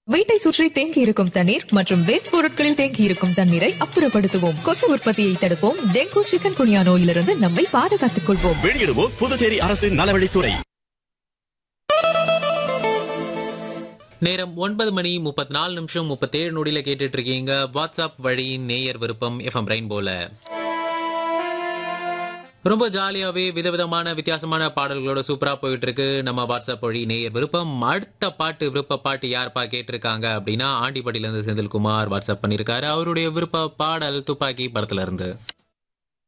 வீட்டை சுற்றி தேங்கி இருக்கும் தண்ணீர் மற்றும் வேஸ்ட் பொருட்களில் தேங்கி இருக்கும் தண்ணீரை அப்புறப்படுத்துவோம் கொசு உற்பத்தியை தடுப்போம் டெங்கு சிக்கன் குனியா நோயிலிருந்து நம்மை பாதுகாத்துக் கொள்வோம் வெளியிடுவோம் புதுச்சேரி அரசின் நலவழித்துறை நேரம் ஒன்பது மணி முப்பத்தி நாலு நிமிஷம் முப்பத்தேழு நொடியில கேட்டுட்டு இருக்கீங்க வாட்ஸ்அப் வழி நேயர் விருப்பம் எஃப்எம் ரெயின்போல ரொம்ப ஜாலியாவே விதவிதமான வித்தியாசமான பாடல்களோட சூப்பரா போயிட்டு இருக்கு நம்ம வாட்ஸ்அப் வழி நேயர் விருப்பம் அடுத்த பாட்டு விருப்ப பாட்டு யார்ப்பா கேட்டிருக்காங்க அப்படின்னா ஆண்டிப்பட்டியில இருந்து செந்தில்குமார் வாட்ஸ்அப் பண்ணிருக்காரு அவருடைய விருப்ப பாடல் துப்பாக்கி படத்துல இருந்து